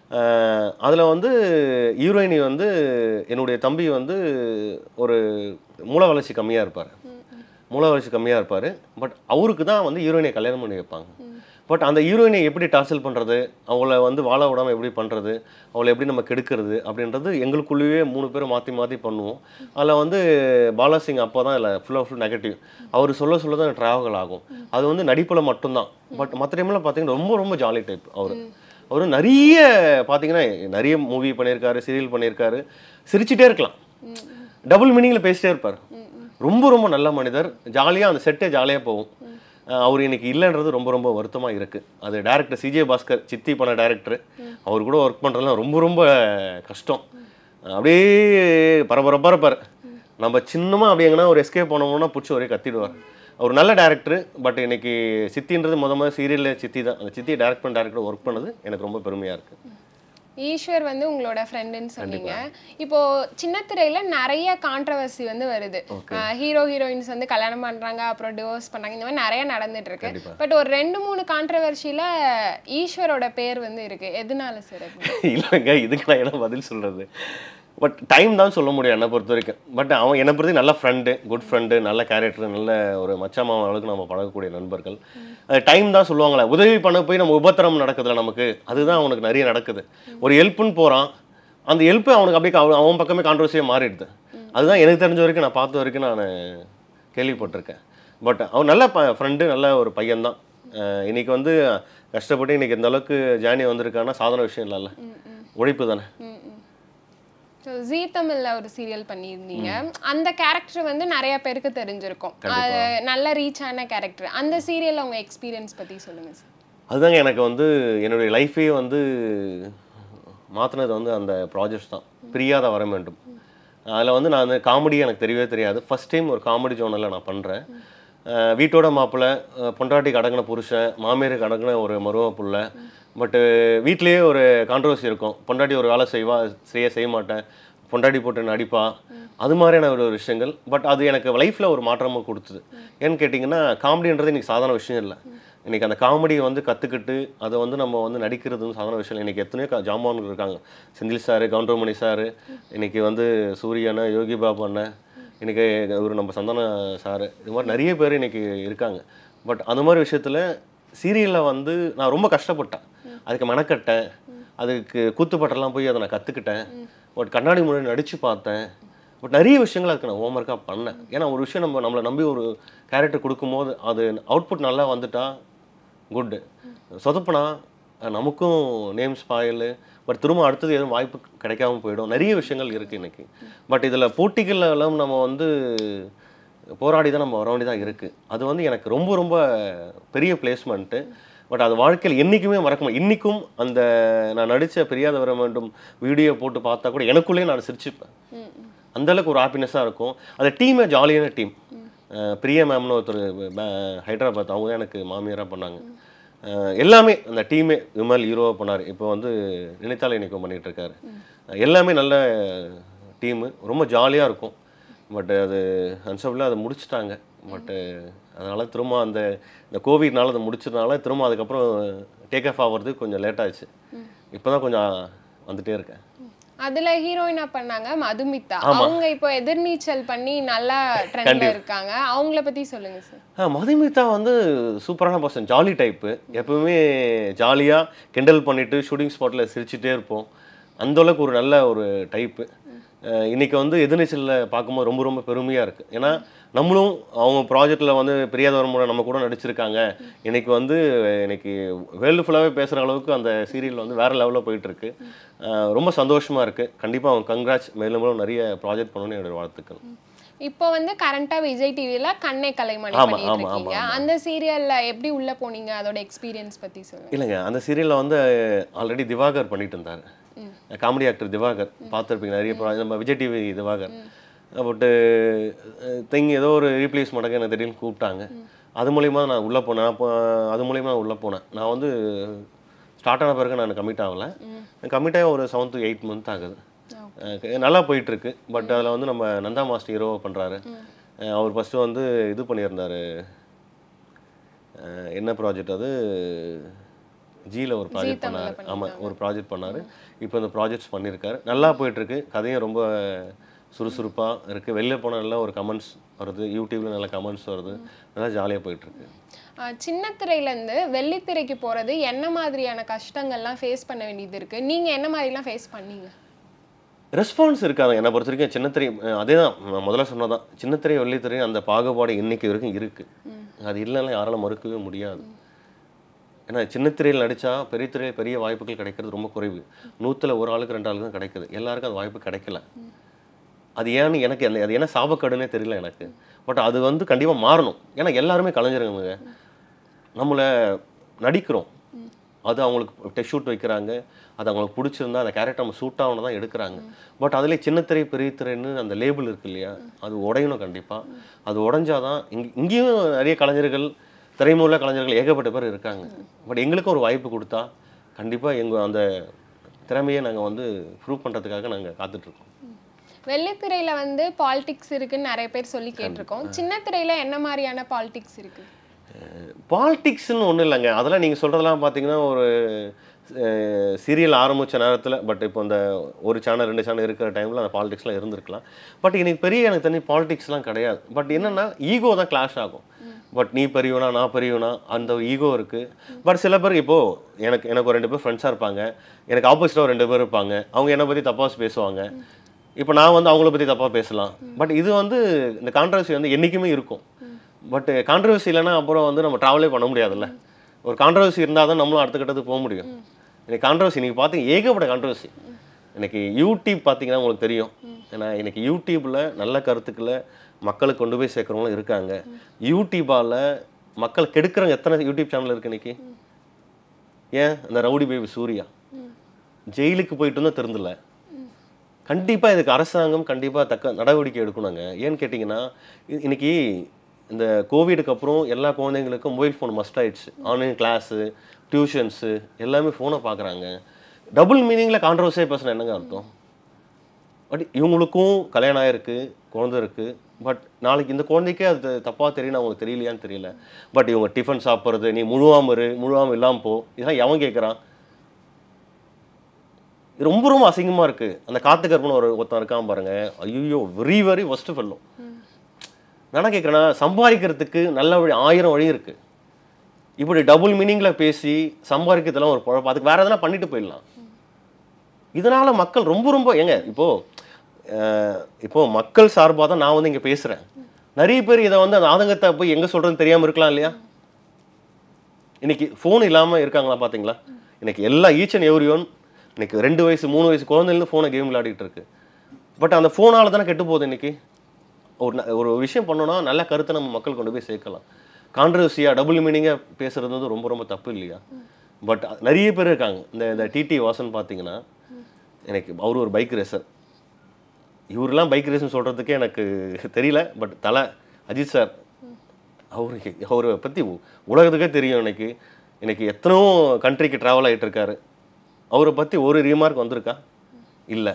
அதில் வந்து ஹீரோயினி வந்து என்னுடைய தம்பி வந்து ஒரு மூல வளர்ச்சி கம்மியாக இருப்பார் மூல வளர்ச்சி கம்மியாக இருப்பார் பட் அவருக்கு தான் வந்து ஹீரோயினை கல்யாணம் பண்ணி வைப்பாங்க பட் அந்த ஹீரோயினை எப்படி டார்ச்சல் பண்ணுறது அவங்கள வந்து வாழ விடாமல் எப்படி பண்ணுறது அவளை எப்படி நம்ம கெடுக்கிறது அப்படின்றது எங்களுக்குள்ளேயே மூணு பேரும் மாற்றி மாற்றி பண்ணுவோம் அதில் வந்து பாலாசிங் அப்பா தான் இதில் ஃபுல்லாக ஃபுல் நெகட்டிவ் அவர் சொல்ல சொல்ல தான் ட்ராவல் ஆகும் அது வந்து நடிப்பில் மட்டும்தான் பட் மற்ற டைமில் பார்த்தீங்கன்னா ரொம்ப ரொம்ப ஜாலி டைப் அவர் அவர் நிறைய பார்த்தீங்கன்னா நிறைய மூவி பண்ணியிருக்காரு சீரியல் பண்ணியிருக்காரு சிரிச்சிட்டே இருக்கலாம் டபுள் மீனிங்கில் பேசிட்டே இருப்பார் ரொம்ப ரொம்ப நல்ல மனிதர் ஜாலியாக அந்த செட்டே ஜாலியாக போகும் அஹ் அவர் இன்னைக்கு இல்லைன்றது ரொம்ப ரொம்ப வருத்தமாக இருக்குது அது டேரக்டர் சிஜே பாஸ்கர் சித்தி பண்ண டேரக்டர் அவர் கூட ஒர்க் பண்ணுறதுலாம் ரொம்ப ரொம்ப கஷ்டம் அப்படியே பரபரப்பரப்பார் நம்ம சின்னமாக அப்படி எங்கன்னா ஒரு எஸ்கேப் பண்ணோம்னா பிடிச்சி ஒரே கத்திடுவார் அவர் நல்ல டேரக்டர் பட் இன்னைக்கு சித்தின்றது முத முதல்ல சீரியலில் சித்தி தான் அந்த சித்தி டேரக்ட் பண்ண டேரக்டர் ஒர்க் பண்ணது எனக்கு ரொம்ப பெருமையாக இருக்குது ஈஸ்வர் வந்து உங்களோட ஃப்ரெண்டுன்னு சொன்னீங்க இப்போ சின்ன திரையில நிறைய கான்ட்ரவர்சி வந்து வருது ஹீரோ ஹீரோயின்ஸ் வந்து கல்யாணம் பண்றாங்க அப்புறம் டிவோர்ஸ் பண்றாங்க இந்த மாதிரி நிறைய நடந்துட்டு இருக்கு கண்டிப்பா. பட் ஒரு ரெண்டு மூணு கான்ட்ரவர்சியில ஈஸ்வரோட பேர் வந்து இருக்கு எதனால சார் இல்லைங்க இதுக்கு நான் என்ன பதில் சொல்கிறது பட் டைம் தான் சொல்ல முடியும் என்னை பொறுத்த வரைக்கும் பட் அவன் என்னை பொறுத்த நல்ல ஃப்ரெண்டு குட் ஃப்ரெண்டு நல்ல கேரக்டர் நல்ல ஒரு மச்சா மாமா அளவுக்கு நம்ம பழகக்கூடிய நண்பர்கள் அது டைம் தான் சொல்லுவாங்களே உதவி பண்ண போய் நம்ம உபத்திரம் நடக்குதுல நமக்கு அதுதான் அவனுக்கு நிறைய நடக்குது ஒரு ஹெல்ப்னு போகிறான் அந்த ஹெல்ப்பு அவனுக்கு அப்படியே அவன் அவன் பக்கமே கான்ட்ரவர்சியாக மாறிடுது அதுதான் எனக்கு தெரிஞ்ச வரைக்கும் நான் பார்த்த வரைக்கும் நான் கேள்விப்பட்டிருக்கேன் பட் அவன் நல்ல ப ஃப்ரெண்டு நல்ல ஒரு பையன்தான் அஹ் இன்னைக்கு வந்து கஷ்டப்பட்டு இன்னைக்கு இந்த அளவுக்கு ஜேர்னி வந்திருக்கான்னா சாதாரண விஷயம் இல்லைல்ல உழைப்பு தானே ஸோ ஜீ தமிழ்ல ஒரு சீரியல் பண்ணியிருந்தீங்க அந்த கேரக்டர் வந்து நிறைய பேருக்கு தெரிஞ்சிருக்கும் அது நல்ல ரீச் ஆன கேரக்டர் அந்த சீரியல்ல உங்க எக்ஸ்பீரியன்ஸ் பத்தி சொல்லுங்க சார் அதுதாங்க எனக்கு வந்து என்னுடைய லைஃபே வந்து மாற்றினது வந்து அந்த ப்ராஜெக்ட்ஸ் தான் பிரியாத வர வேண்டும் அதில் வந்து நான் காமெடி எனக்கு தெரியவே தெரியாது ஃபர்ஸ்ட் டைம் ஒரு காமெடி ஜோனலில் நான் பண்ணுறேன் வீட்டோட மாப்பிள்ளை அஹ் பொண்டாட்டிக்கு அடங்கின புருஷன் மாமியாருக்கு அடங்கின ஒரு மரும புள்ள பட்டு வீட்லேயே ஒரு கான்ட்ரவர்சி இருக்கும் பொண்டாட்டி ஒரு வேலை செய்வா செய்ய செய்ய மாட்டேன் பொண்டாட்டி போட்டு நடிப்பா அது மாதிரியான ஒரு விஷயங்கள் பட் அது எனக்கு லைஃப்பில் ஒரு மாற்றமாக கொடுத்தது ஏன்னு கேட்டிங்கன்னா காமெடின்றது இன்னைக்கு சாதாரண விஷயம் இல்லை இன்னைக்கு அந்த காமெடியை வந்து கற்றுக்கிட்டு அதை வந்து நம்ம வந்து நடிக்கிறது வந்து சாதாரண விஷயம் இல்லை இன்னைக்கு எத்தனையோ க- ஜாம்பவான்கள் இருக்காங்க செந்தில் சார் கவுண்டர்மணி சார் இன்னைக்கு வந்து சூரியண்ண யோகி பாபு அண்ணன் இன்னைக்கு ஒரு நம்ம சந்தான சார் இது மாதிரி நிறைய பேர் இன்னைக்கு இருக்காங்க பட் அந்த மாதிரி விஷயத்தில் சீரியலில் வந்து நான் ரொம்ப கஷ்டப்பட்டேன் அதுக்கு மெனக்கட்டேன் அதுக்கு கூத்துப்பட்டெல்லாம் போய் அதை நான் கற்றுக்கிட்டேன் பட் கண்ணாடி முன்னாடி நடித்து பார்த்தேன் பட் நிறைய விஷயங்கள் அதுக்கு நான் ஹோம்ஒர்க்காக பண்ணேன் ஏன்னா ஒரு விஷயம் நம்ம நம்மளை நம்பி ஒரு கேரக்டர் கொடுக்கும்போது அது அவுட்புட் நல்லா வந்துட்டா குட்டு சொதப்புனா அஹ், நமக்கும் நேம் ஸ்பாயில் பட் திரும்ப அடுத்தது எதுவும் வாய்ப்பு கிடைக்காம போயிடும் நிறைய விஷயங்கள் இருக்குது இன்னைக்கு பட் இதில் போட்டிகள் எல்லாம் நம்ம வந்து போராடி தான் நம்ம வர வேண்டியதாக இருக்குது அது வந்து எனக்கு ரொம்ப ரொம்ப பெரிய பிளேஸ்மெண்ட்டு பட் அது வாழ்க்கையில் என்றைக்குமே மறக்க முடியும் இன்றைக்கும் அந்த நான் நடித்த பெரியாத வர வேண்டும் வீடியோ போட்டு பார்த்தா கூட எனக்குள்ளேயே நான் சிரிச்சுப்பேன் அந்த அளவுக்கு ஒரு ஹாப்பினஸ்ஸாக இருக்கும் அந்த டீமே ஜாலியான டீம் பிரியா மேம்னு ஒருத்தர் ப- ஹைதராபாத் அவங்க தான் எனக்கு மாமியாராக பண்ணாங்க அஹ் எல்லாமே அந்த டீமே விமல் ஹீரோவாக பண்ணார் இப்போ வந்து நினைத்தாலே இன்றைக்கும் பண்ணிகிட்டு இருக்காரு எல்லாமே நல்ல டீமு ரொம்ப ஜாலியாக இருக்கும் பட் அது அன்சபிளாக அதை முடிச்சிட்டாங்க பட்டு அதனால் திரும்ப அந்த இந்த கோவிட்னால அதை முடிச்சதுனால திரும்ப அதுக்கப்புறம் டேக் ஆஃப் ஆகிறது கொஞ்சம் லேட் ஆச்சு இப்போ தான் கொஞ்சம் வந்துட்டே இருக்கேன் அதுல ஹீரோயினா பண்ணாங்க மதுமிதா அவங்க இப்போ எதிர்நீச்சல் பண்ணி நல்லா ட்ரெண்ட்ல இருக்காங்க அவங்கள பத்தி சொல்லுங்க சார் ஆ மதுமிதா வந்து சூப்பரான பர்சன் ஜாலி டைப்பு எப்பவுமே ஜாலியாக கிண்டல் பண்ணிட்டு ஷூட்டிங் ஸ்பாட்டில் சிரிச்சிட்டே இருப்போம் அந்த அளவுக்கு ஒரு நல்ல ஒரு டைப்பு இன்னைக்கு வந்து எதிர்நீச்சலில் பார்க்கும்போது ரொம்ப ரொம்ப பெருமையாக இருக்குது ஏன்னா நம்மளும் அவங்க ப்ராஜெக்டில் வந்து பிரியாதவரமுறை நம்ம கூட நடிச்சிருக்காங்க இன்னைக்கு வந்து இன்னைக்கு வேர்ல்டு ஃபுல்லாகவே பேசுகிற அளவுக்கு அந்த சீரியல் வந்து வேறு லெவலில் போயிட்டுருக்கு ரொம்ப சந்தோஷமாக இருக்குது கண்டிப்பாக அவங்க கங்க்ராட்ஸ் மேலும் மேலும் நிறைய ப்ராஜெக்ட் பண்ணணும்னு என்னோட வாழ்த்துக்கள் இப்போ வந்து கரண்டா விஜய் டிவில கண்ணே கலைமணி ஆமா, பண்ணிட்டு ஆமா, இருக்கீங்க ஆமா, ஆமா. அந்த சீரியல்ல எப்படி உள்ள போனீங்க அதோட எக்ஸ்பீரியன்ஸ் பத்தி சொல்லுங்க இல்லைங்க அந்த சீரியலில் வந்து ஆல்ரெடி திவாகர் பண்ணிட்டு இருந்தார் காமெடி ஆக்டர் திவாகர் பார்த்துருப்பீங்க நிறைய pro- நம்ம விஜய் டிவி திவாகர் பட்டு திங் ஏதோ ஒரு ரீப்ளேஸ் மடங்கு எனக்கு திடீர்னு கூப்பிட்டாங்க அது மூலியமா நான் உள்ளே போனேன் அப்போ அது மூலியமா நான் உள்ளே போனேன் நான் வந்து ஸ்டார்ட் ஆன பிறகு நான் கமிட் ஆகலை கமிட் ஆகி ஒரு செவன் டு எயிட் மந்த் ஆகுது அஹ் நல்லா போயிட்டு இருக்கு பட் அதில் வந்து நம்ம நந்தா மாஸ்டர் ஹீரோவை பண்ணுறாரு அவர் ஃபஸ்ட்டு வந்து இது பண்ணியிருந்தாரு அஹ் என்ன ப்ராஜெக்ட் அது ஜியில் ஒரு ப்ராஜெக்ட் தமிழ்ல பண்ணார் ஆமாம் ஒரு ப்ராஜெக்ட் பண்ணார் இப்போ இந்த ப்ராஜெக்ட்ஸ் பண்ணியிருக்காரு நல்லா போயிட்டுருக்கு கதையும் ரொம்ப சுறுசுறுப்பாக இருக்குது வெளில போனால் நல்ல ஒரு கமெண்ட்ஸ் வருது யூடியூப்ல நல்ல கமெண்ட்ஸ் வருது நல்லா ஜாலியாக போயிட்டுருக்கு ஆஹ் சின்ன திரையில இருந்து வெள்ளித்திரைக்கு போறது என்ன மாதிரியான கஷ்டங்கள்லாம் ஃபேஸ் பண்ண வேண்டியது இருக்கு நீங்க என்ன மாதிரிலாம் ஃபேஸ் பண்ணீங்க ரெஸ்பான்ஸ் இருக்காது என்னை பொறுத்த வரைக்கும் சின்னத்திரை அஹ் அதே தான் நான் முதல்ல சொன்னதான் சின்னத்திரை வெள்ளித்திரை அந்த பாகுபாடு இன்னைக்கு வரைக்கும் இருக்குது அது இல்லைன்னா யாராலும் மறுக்கவே முடியாது ஏன்னா சின்னத்திரையில் நடித்தா பெரிய திரையில் பெரிய வாய்ப்புகள் கிடைக்கிறது ரொம்ப குறைவு நூற்றில் ஒரு ஆளுக்கு ரெண்டு ஆளுக்கு தான் கிடைக்குது எல்லாருக்கும் அது வாய்ப்பு கிடைக்கல அது ஏன்னு எனக்கு அந்த- அது என்ன சாபக்கடுன்னே தெரியல எனக்கு பட் அது வந்து கண்டிப்பாக மாறணும் ஏன்னா எல்லாருமே கலைஞருங்க நம்மளை நடிக்கிறோம் அது அவங்களுக்கு டெஸ்ட் ஷூட் வைக்கிறாங்க அது அவங்களுக்கு பிடிச்சிருந்தா அந்த கேரக்டர் நம்ம சூட் ஆகணும் தான் எடுக்கிறாங்க பட் அதிலே சின்னத்திரை பெரிய திரைன்னு அந்த லேபிள் இருக்கு இல்லையா அது உடையணும் கண்டிப்பாக அது உடைஞ்சாதான் இங்க இங்கேயும் நிறைய கலைஞர்கள் திரைமுள்ள கலைஞர்கள் ஏகப்பட்ட பேர் இருக்காங்க பட் எங்களுக்கும் ஒரு வாய்ப்பு கொடுத்தா கண்டிப்பாக எங்கள் அந்த திறமையை நாங்கள் வந்து ப்ரூவ் பண்ணுறதுக்காக நாங்கள் காத்துட்ருக்கோம் வெள்ளித்திரையில வந்து பாலிடிக்ஸ் இருக்குன்னு நிறைய பேர் சொல்லி கேட்டிருக்கோம் சின்ன திரையில என்ன மாதிரியான பாலிடிக்ஸ் இருக்கு பாலிடிக்ஸ்னு ஒன்றும் இல்லைங்க அதெல்லாம் நீங்கள் சொல்கிறதெல்லாம் பார்த்தீங்கன்னா ஒரு சீரியல் ஆரம்பித்த நேரத்தில் பட் இப்போ இந்த ஒரு சேனல் ரெண்டு சேனல் இருக்கிற டைமில் அந்த பாலிடிக்ஸ்லாம் இருந்திருக்கலாம் பட் இன்னைக்கு பெரிய எனக்கு தனி பாலிடிக்ஸ்லாம் கிடையாது பட் என்னென்னா ஈகோ தான் கிளாஷ் ஆகும் பட் நீ பெரியவனா நான் பெரியவனா அந்த ஈகோ இருக்குது பட் சில பேர் இப்போது எனக்கு எனக்கு ஒரு ரெண்டு பேர் ஃப்ரெண்ட்ஸாக இருப்பாங்க எனக்கு ஆப்போசிட்டாக ரெண்டு பேர் இருப்பாங்க அவங்க என்னை பற்றி தப்பாக பேசுவாங்க இப்போ நான் வந்து அவங்கள பற்றி தப்பாக பேசலாம் பட் இது வந்து இந்த கான்ட்ரவர்சி வந்து என்றைக்குமே இருக்கும் பட் கான்ட்ரவர்சி இல்லைன்னா அப்புறம் வந்து நம்ம ட்ராவலே பண்ண முடியாதுல்ல ஒரு கான்ட்ரவர்சி இருந்தால் தான் நம்மளும் அடுத்த கட்டத்துக்கு போக முடியும் இன்னைக்கு கான்ட்ரவர்சி இன்னைக்கு பார்த்தீங்க ஏகப்பட்ட கான்ட்ரவர்சி இன்னைக்கு யூடியூப் பார்த்தீங்கன்னா உங்களுக்கு தெரியும் ஏன்னா இன்னைக்கு யூடியூப்பில் நல்ல கருத்துக்களை மக்களுக்கு கொண்டு போய் சேர்க்குறவங்களும் இருக்காங்க யூடியூபால் மக்கள் கெடுக்கிறவங்க எத்தனை யூடியூப் சேனல் இருக்கு இன்னைக்கு ஏன் அந்த ரவுடி பேபி சூர்யா ஜெயிலுக்கு போயிட்டு வந்து திருந்தல கண்டிப்பாக இதுக்கு அரசாங்கம் கண்டிப்பாக தக்க நடவடிக்கை எடுக்கணுங்க ஏன்னு கேட்டிங்கன்னா இ- இன்னைக்கு இந்த கோவிடுக்கு அப்புறம் எல்லா குழந்தைங்களுக்கும் மொபைல் ஃபோன் மஸ்ட் ஆயிடுச்சு ஆன்லைன் கிளாஸு டியூஷன்ஸு எல்லாமே ஃபோனை பார்க்குறாங்க டபுள் மீனிங்கில் கான்ட்ரவர்சியாக பேசுன என்னங்க அர்த்தம் பட் இவங்களுக்கும் கல்யாணம் ஆயிருக்கு குழந்தை இருக்குது பட் நாளைக்கு இந்த குழந்தைக்கே அது தப்பாக தெரியும் அவங்களுக்கு தெரியலையான்னு தெரியல பட் இவங்க டிஃபன் சாப்பிட்றது நீ முழுவாம இரு முழுவாம இல்லாமல் போ இதெல்லாம் எவன் கேட்குறான் இது ரொம்ப ரொம்ப அசிங்கமாக இருக்குது அந்த காத்து கற்பனை ஒரு ஒருத்தன் இருக்கான் பாருங்க ஐயோ வெரி வெரி ஃபஸ்ட்டு ஃபெல்லும் நான் என்ன கேட்குறேன்னா சம்பாதிக்கிறதுக்கு நல்ல வழி ஆயிரம் வழி இருக்குது இப்படி டபுள் மீனிங்கில் பேசி சம்பாதிக்கிறதுலாம் ஒரு குழப்பம் அதுக்கு வேறு எதனா பண்ணிட்டு போயிடலாம் இதனால மக்கள் ரொம்ப ரொம்ப ஏங்க இப்போ அஹ், இப்போ மக்கள் சார்பாக தான் நான் வந்து இங்கே பேசுகிறேன் நிறைய பேர் இதை வந்து அந்த ஆதங்கத்தை போய் எங்கே சொல்கிறதுன்னு தெரியாமல் இருக்கலாம் இல்லையா இன்னைக்கு ஃபோன் இல்லாமல் இருக்காங்களா பார்த்தீங்களா இன்னைக்கு எல்லா ஈச் அண்ட் எவ்ரி ஒன் இன்னைக்கு ரெண்டு வயசு மூணு வயசு குழந்தைலேருந்து ஃபோனை கேம் விளையாடிட்டு இருக்கு பட் அந்த ஃபோனால் தானே கெட்டு போகுது இன்னைக்கு ஒரு ந- ஒரு விஷயம் பண்ணோம்னா நல்ல கருத்தை நம்ம மக்கள் கொண்டு போய் சேர்க்கலாம் கான்ட்ரவர்சியாக டபுள் மீனிங்காக பேசுறது வந்து ரொம்ப ரொம்ப தப்பு இல்லையா பட் நிறைய பேர் இருக்காங்க இந்த இந்த டிடி வாசன் பார்த்தீங்கன்னா எனக்கு அவர் ஒரு பைக் ரேசர் இவரெல்லாம் பைக் ரேஸ்னு சொல்கிறதுக்கே எனக்கு தெரியல பட் தலை அஜித் சார் அவருக்கு அவரை பற்றி உலகத்துக்கே தெரியும் எனக்கு எனக்கு எத்தனையோ கண்ட்ரிக்கு ட்ராவல் ஆகிட்டு இருக்காரு அவரை பற்றி ஒரு ரீமார்க் வந்திருக்கா இல்லை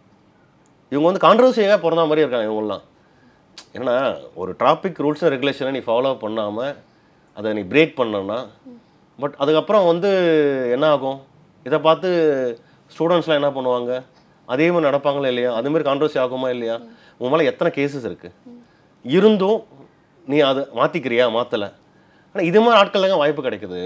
இவங்க வந்து கான்ட்ரவர்சியாக பிறந்த மாதிரி இருக்காங்க இவங்கெல்லாம் ஏன்னா ஒரு டிராஃபிக் ரூல்ஸ் அண்ட் ரெகுலேஷனை நீ ஃபாலோ பண்ணாமல் அதை நீ பிரேக் பண்ணோன்னா பட் அதுக்கப்புறம் வந்து என்ன ஆகும் இதை பார்த்து ஸ்டூடெண்ட்ஸ்லாம் என்ன பண்ணுவாங்க அதே மாதிரி நடப்பாங்களா இல்லையா அதே மாதிரி கான்ட்ரவர்சி ஆகுமா இல்லையா உன் மேலே எத்தனை கேசஸ் இருக்குது இருந்தும் நீ அதை மாற்றிக்கிறியா மாற்றலை ஆனால் இது மாதிரி ஆட்கள்லாம் வாய்ப்பு கிடைக்குது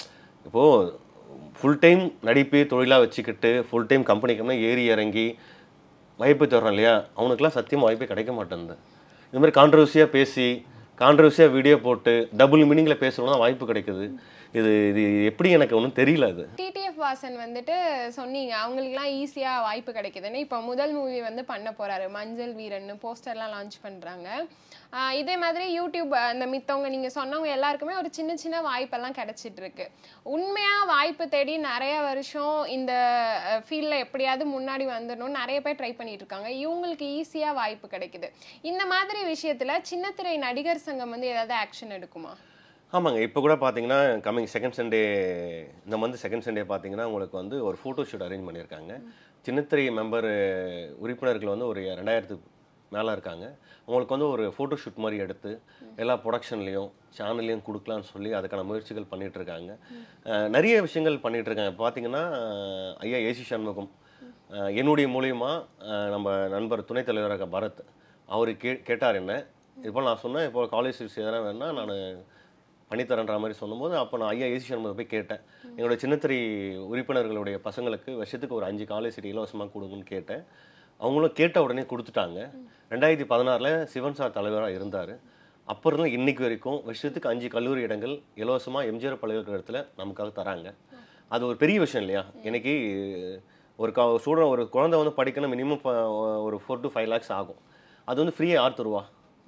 இப்போது ஃபுல் டைம் நடிப்பே தொழிலாக வச்சுக்கிட்டு ஃபுல் டைம் கம்பெனிக்கு ஏறி இறங்கி வாய்ப்பு தர்றோம் இல்லையா அவனுக்குலாம் சத்தியமாக வாய்ப்பே கிடைக்க மாட்டேங்குது இது மாதிரி கான்ட்ரவர்சியாக பேசி கான்ட்ரவர்சியாக வீடியோ போட்டு டபுள் மீனிங்கில் பேசுகிறோம் தான் வாய்ப்பு கிடைக்குது இது இது எப்படி எனக்கு ஒன்றும் தெரியல அது டிடிஎஃப் வாசன் வந்துட்டு சொன்னீங்க அவங்களுக்குலாம் ஈஸியாக வாய்ப்பு கிடைக்குதுன்னு இப்போ முதல் மூவி வந்து பண்ண போறாரு மஞ்சள் வீரன் போஸ்டர்லாம் லான்ச் பண்ணுறாங்க இதே மாதிரி யூடியூப் அந்த மித்தவங்க நீங்கள் சொன்னவங்க எல்லாருக்குமே ஒரு சின்ன சின்ன வாய்ப்பெல்லாம் கிடைச்சிட்டு இருக்கு உண்மையாக வாய்ப்பு தேடி நிறைய வருஷம் இந்த ஃபீல்டில் எப்படியாவது முன்னாடி வந்துடணும்னு நிறைய பேர் ட்ரை பண்ணிட்டு இருக்காங்க இவங்களுக்கு ஈஸியாக வாய்ப்பு கிடைக்குது இந்த மாதிரி விஷயத்தில் சின்னத்திரை நடிகர் சங்கம் வந்து ஏதாவது ஆக்ஷன் எடுக்குமா ஆமாங்க இப்போ கூட பார்த்தீங்கன்னா கம்மிங் செகண்ட் சண்டே இந்த மந்த் செகண்ட் சண்டே பார்த்தீங்கன்னா உங்களுக்கு வந்து ஒரு ஃபோட்டோ ஷூட் அரேஞ்ச் பண்ணியிருக்காங்க சின்னத்திரை மெம்பர் உறுப்பினர்கள் வந்து ஒரு ரெண்டாயிரத்துக்கு மேலே இருக்காங்க அவங்களுக்கு வந்து ஒரு ஃபோட்டோ ஷூட் மாதிரி எடுத்து எல்லா ப்ரொடக்ஷன்லேயும் சேனல்லையும் கொடுக்கலான்னு சொல்லி அதுக்கான முயற்சிகள் பண்ணிட்டு இருக்காங்க அஹ் நிறைய விஷயங்கள் பண்ணிட்டு இருக்காங்க பார்த்தீங்கன்னா அஹ் ஐயா ஏசி சண்முகம் அஹ் என்னுடைய மூலியமா அஹ் நம்ம நண்பர் துணைத் தலைவராக பரத் அவர் கே கேட்டார் என்ன இப்போ நான் சொன்னேன் இப்போ காலேஜ் எதனா வேணா நான் பண்ணித்தரேன்ற மாதிரி சொல்லும்போது அப்போ நான் ஐயா ஏசி சண்முகத்தை போய் கேட்டேன் எங்களுடைய சின்னத்திரை உறுப்பினர்களுடைய பசங்களுக்கு வருஷத்துக்கு ஒரு அஞ்சு காலேஜ் சீட் இலவசமாக கொடுங்கன்னு கேட்டேன் அவங்களும் கேட்ட உடனே கொடுத்துட்டாங்க ரெண்டாயிரத்தி பதினாறில் சிவன் சார் தலைவராக இருந்தார் அப்போ இருந்து இன்னைக்கு வரைக்கும் வருஷத்துக்கு அஞ்சு கல்லூரி இடங்கள் இலவசமாக எம்ஜிஆர் பல்கலைக்கழகத்தில் நமக்காக தராங்க அது ஒரு பெரிய விஷயம் இல்லையா இன்னைக்கு ஒரு க ஸ்டூடெண்ட் ஒரு குழந்தை வந்து படிக்கணும் மினிமம் ஒரு ஃபோர் டு ஃபைவ் லேக்ஸ் ஆகும் அது வந்து ஃப்ரீயாக யார் தருவா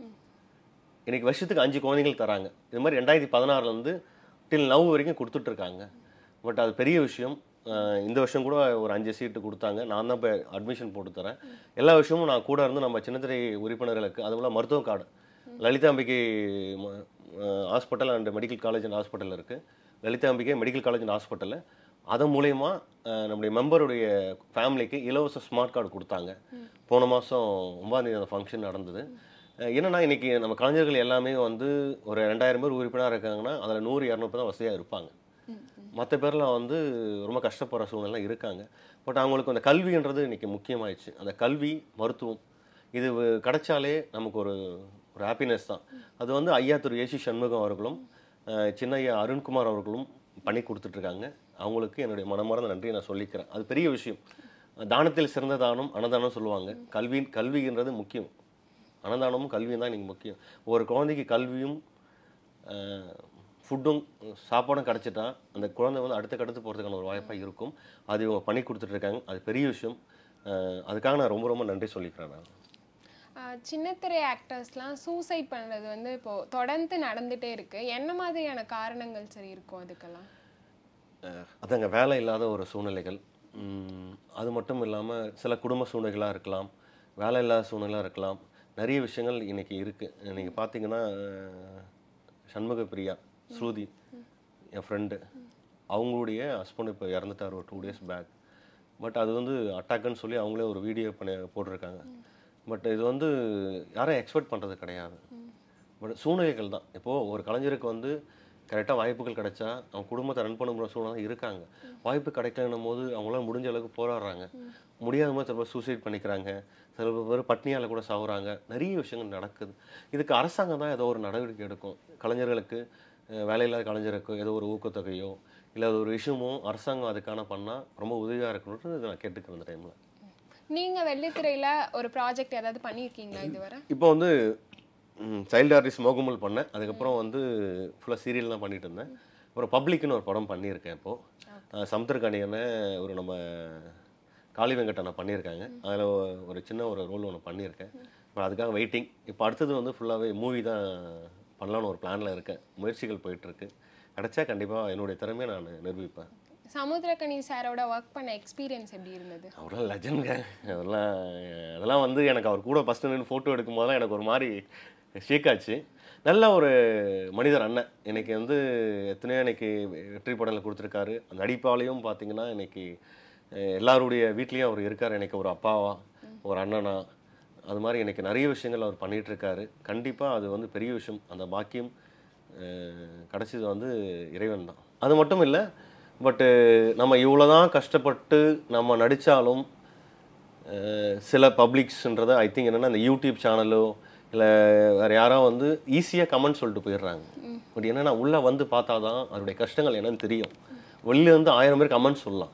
இன்னைக்கு வருஷத்துக்கு அஞ்சு குழந்தைகள் தராங்க இது மாதிரி ரெண்டாயிரத்தி பதினாறுலேருந்து டில் நவ் வரைக்கும் கொடுத்துட்ருக்காங்க பட் அது பெரிய விஷயம் அஹ் இந்த வருஷம் கூட ஒரு அஞ்சு சீட்டு கொடுத்தாங்க நான் தான் இப்போ அட்மிஷன் போட்டு தரேன் எல்லா விஷயமும் நான் கூட இருந்து நம்ம சின்னத்திரை உறுப்பினர்களுக்கு அதுபோல் மருத்துவ card Lalithambigai hospital and medical college and hospital இருக்குது லலிதாம்பிகை மெடிக்கல் காலேஜ் அண்ட் ஹாஸ்பிட்டலில் அதன் மூலயமா அஹ், நம்முடைய மெம்பருடைய ஃபேமிலிக்கு இலவச ஸ்மார்ட் கார்டு கொடுத்தாங்க போன மாதம் ஒன்பதாந்தேதி அந்த ஃபங்க்ஷன் நடந்தது அஹ், என்னன்னா இன்னைக்கு நம்ம கலைஞர்கள் எல்லாமே வந்து ஒரு ரெண்டாயிரம் பேர் உறுப்பினராக இருக்காங்கன்னா அதில் நூறு இரநூறு பேர் தான் வசதியாக இருப்பாங்க மற்ற பேர்லாம் வந்து ரொம்ப கஷ்டப்படுற சூழ்நிலை இருக்காங்க பட் அவங்களுக்கு அந்த கல்வின்றது இன்னைக்கு முக்கியமாயிடுச்சு அந்த கல்வி மருத்துவம் இது வ- கிடைச்சாலே நமக்கு ஒரு ஒரு ஹாப்பினஸ் தான் அது வந்து ஐயா திரு ஏசி சண்முகம் அவர்களும் அஹ், சின்ன ஐயா அருண்குமார் அவர்களும் பண்ணி கொடுத்துட்ருக்காங்க அவங்களுக்கு என்னுடைய மனமார்ந்த நன்றியை நான் சொல்லிக்கிறேன் அது பெரிய விஷயம் தானத்தில் சிறந்த தானம் அன்னதானம் சொல்லுவாங்க கல்வி கல்வின்றது முக்கியம் அன்னதானமும் கல்வியும் தான் இன்னைக்கு முக்கியம் ஒரு குழந்தைக்கு கல்வியும் ஃபுட்டும் சாப்பாடும் கிடச்சிட்டா அந்த குழந்தை வந்து அடுத்த கடுத்து போகிறதுக்கான ஒரு வாய்ப்பாக இருக்கும் அது இவங்க பண்ணி கொடுத்துட்ருக்காங்க அது பெரிய விஷயம் அஹ் அதுக்காக நான் ரொம்ப ரொம்ப நன்றி சொல்லிக்கிறேன் நான் ஆஹ் சின்னத்திரை ஆக்டர்ஸ்லாம் சூசைட் பண்ணுறது வந்து இப்போ தொடர்ந்து நடந்துட்டே இருக்கு என்ன மாதிரியான காரணங்கள் சரி இருக்கும் அதுக்கெல்லாம் அஹ் அதாங்க வேலை இல்லாத ஒரு சூழ்நிலைகள் உம், அது மட்டும் இல்லாமல் சில குடும்ப சூழ்நிலைகளாக இருக்கலாம் வேலை இல்லாத சூழ்நிலையாக இருக்கலாம் நிறைய விஷயங்கள் இன்னைக்கு இருக்குது நீங்கள் பார்த்தீங்கன்னா அஹ், சண்முக பிரியா ஸ்ருதி என் ஃப்ரெண்டு அவங்களுடைய ஹஸ்பண்ட் இப்போ இறந்துட்டார் ஒரு டூ டேஸ் பேக் பட் அது வந்து அட்டாக்குன்னு சொல்லி அவங்களே ஒரு வீடியோ பண்ணி போட்டிருக்காங்க பட் இது வந்து யாரும் எக்ஸ்பெக்ட் பண்ணுறது கிடையாது பட் சூழ்நிலைகள் தான் இப்போது ஒரு கலைஞருக்கு வந்து கரெக்டாக வாய்ப்புகள் கிடைச்சா அவங்க குடும்பத்தை ரன் பண்ண முடியாத சூழ்நிலை இருக்காங்க வாய்ப்பு கிடைக்கலன்னும் போது அவங்களால முடிஞ்ச அளவுக்கு போராடுறாங்க முடியாத போது சில பேர் சூசைட் பண்ணிக்கிறாங்க சில பேர் பட்னியால் கூட சாகுறாங்க நிறைய விஷயங்கள் நடக்குது இதுக்கு அரசாங்கம் தான் ஏதோ ஒரு நடவடிக்கை எடுக்கும் கலைஞர்களுக்கு அஹ், வேலையில்லாத கலைஞருக்கு ஏதோ ஒரு ஊக்கத்தொகையோ இல்லை அது ஒரு விஷயமோ அரசாங்கம் அதுக்கான பண்ணால் ரொம்ப உதவியாக இருக்கணுன்றது இதை நான் கேட்டுக்கிறேன் இந்த டைமில் நீங்க வெள்ளித்திரையில ஒரு ப்ராஜெக்ட் ஏதாவது பண்ணியிருக்கீங்களா இதுவரை இப்போ வந்து சைல்டு ஆர்டிஸ்ட் மோகமுல் பண்ணேன் அதுக்கப்புறம் வந்து ஃபுல்லாக சீரியல் தான் பண்ணிட்டு இருந்தேன் அப்புறம் பப்ளிக்னு ஒரு படம் பண்ணியிருக்கேன் இப்போது சமுத்திரகாணியனை ஒரு நம்ம காளி வெங்கட்டனை பண்ணியிருக்காங்க அதில் ஒரு சின்ன ஒரு ரோல் ஒன்று பண்ணியிருக்கேன் இப்போ அதுக்காக வெயிட்டிங் இப்போ அடுத்தது வந்து ஃபுல்லாகவே மூவி தான் பண்ணலான்னு ஒரு பிளானில் இருக்கேன் முயற்சிகள் போயிட்டுருக்கு கிடைச்சா கண்டிப்பாக என்னுடைய திறமையை நான் நிரூபிப்பேன் சமுத்திரக்கனி சாரோட ஒர்க் பண்ண எக்ஸ்பீரியன்ஸ் எப்படி இருந்தது அவரெல்லாம் லெஜண்ட்ங்க அதெல்லாம் அதெல்லாம் வந்து எனக்கு அவர் கூட ஃபஸ்ட்டு நின்று ஃபோட்டோ எடுக்கும் போதெல்லாம் எனக்கு ஒரு மாதிரி ஷேக் ஆச்சு நல்ல ஒரு மனிதர் அண்ணன் இன்னைக்கு வந்து எத்தனையோ இன்னைக்கு வெற்றி படங்களை கொடுத்துருக்காரு அந்த நடிப்பாலையும் பார்த்தீங்கன்னா இன்னைக்கு அஹ், எல்லாருடைய வீட்லேயும் அவர் இருக்கார் எனக்கு ஒரு அப்பாவா ஒரு அண்ணனா அது மாதிரி எனக்கு நிறைய விஷயங்கள் அவர் பண்ணிட்டு இருக்காரு கண்டிப்பாக அது வந்து பெரிய விஷயம் அந்த பாக்கியம் அஹ், கிடைச்சது வந்து இறைவன் தான் அது மட்டும் இல்லை பட்டு நம்ம இவ்வளோ தான் கஷ்டப்பட்டு நம்ம நடித்தாலும் சில பப்ளிக்ஸ்ன்றதை ஐ திங்க் என்னென்னா இந்த யூடியூப் சேனலோ இல்லை வேறு யாரோ வந்து ஈஸியாக கமெண்ட் சொல்லிட்டு போயிடுறாங்க பட் என்னென்னா உள்ளே வந்து பார்த்தா தான் அதோடைய கஷ்டங்கள் என்னன்னு தெரியும் வெளில இருந்து ஆயிரம் பேர் கமெண்ட் சொல்லலாம்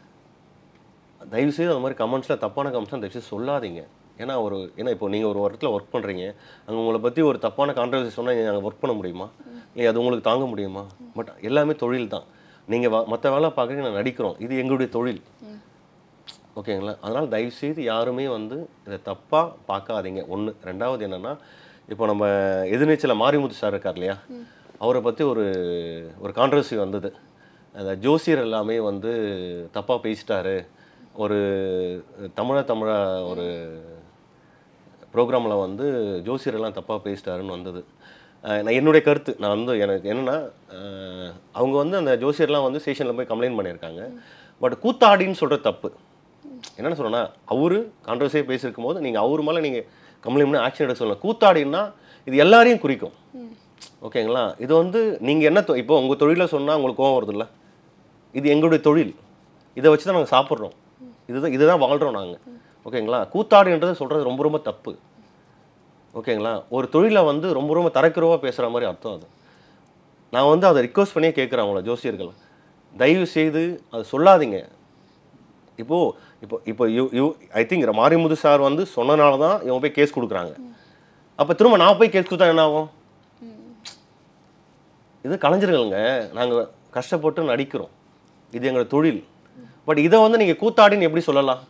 தயவுசெய்து அது மாதிரி கமெண்ட்ஸில் தப்பான கமெண்ட்ஸ்லாம் தயவுசெய்து சொல்லாதீங்க ஏன்னா ஒரு ஏன்னா இப்போ நீங்கள் ஒரு இடத்துல ஒர்க் பண்ணுறீங்க அங்கே உங்களை பற்றி ஒரு தப்பான கான்ட்ரவர்சி சொன்னால் நீங்கள் அங்கே ஒர்க் பண்ண முடியுமா இல்லை அது உங்களுக்கு தாங்க முடியுமா பட் எல்லாமே தொழில் தான் நீங்கள் மற்ற வேலை பார்க்குறீங்க நான் நடிக்கிறோம் இது எங்களுடைய தொழில் ஓகேங்களா அதனால் தயவுசெய்து யாருமே வந்து இதை தப்பாக பார்க்காதீங்க ஒன்று ரெண்டாவது என்னென்னா இப்போ நம்ம எதிர்நீச்சலில் மாரிமுத்து சார் இருக்கார் இல்லையா அவரை பற்றி ஒரு ஒரு கான்ட்ரவர்சி வந்தது அந்த ஜோசியர் எல்லாமே வந்து தப்பாக பேசிட்டாரு ஒரு தமிழ தமிழ ஒரு ப்ரோக்ராமில் வந்து ஜோசியர் எல்லாம் தப்பாக பேசிட்டாருன்னு வந்தது அஹ் நான் என்னுடைய கருத்து நான் வந்து எனக்கு என்னென்னா அவங்க வந்து அந்த ஜோசியர்லாம் வந்து ஸ்டேஷனில் போய் கம்ப்ளைண்ட் பண்ணியிருக்காங்க பட் கூத்தாடின்னு சொல்கிற தப்பு என்னென்ன சொல்றேன்னா அவரு கான்ட்ரவர்சியாக பேசியிருக்கும் போது நீங்கள் அவர் மேலே நீங்கள் கம்ப்ளைண்ட் பண்ணி ஆக்ஷன் எடுக்க சொல்லலாம் கூத்தாடின்னா இது எல்லாரையும் குறிக்கும் ஓகேங்களா இது வந்து நீங்கள் என்ன தொ- இப்போ உங்கள் தொழிலை சொன்னால் உங்களுக்கு கோவம் வருதுல்ல இது எங்களுடைய தொழில் இதை வச்சு தான் நாங்கள் சாப்பிட்றோம் இதுதான் இதுதான் வாழ்கிறோம் நாங்கள் ஓகேங்களா கூத்தாடின்றது சொல்கிறது ரொம்ப ரொம்ப தப்பு ஓகேங்களா ஒரு தொழிலை வந்து ரொம்ப ரொம்ப தரக்குறவா பேசுகிற மாதிரி அர்த்தம் அது நான் வந்து அதை ரிக்வஸ்ட் பண்ணியே கேட்குறேன் அவங்கள ஜோசியர்கள் தயவு செய்து அதை சொல்லாதீங்க இப்போ இப்போ இப்போ you you I think Marimuthu sir வந்து சொன்னனால தான் இவங்க போய் கேஸ் கொடுக்குறாங்க அப்போ திரும்ப நான் போய் கேஸ் கொடுத்தா என்ன ஆகும் இது கலைஞர்களுங்க நாங்கள் கஷ்டப்பட்டு நடிக்கிறோம் இது எங்களோட தொழில் பட் இதை வந்து நீங்கள் கூத்தாடின்னு எப்படி சொல்லலாம்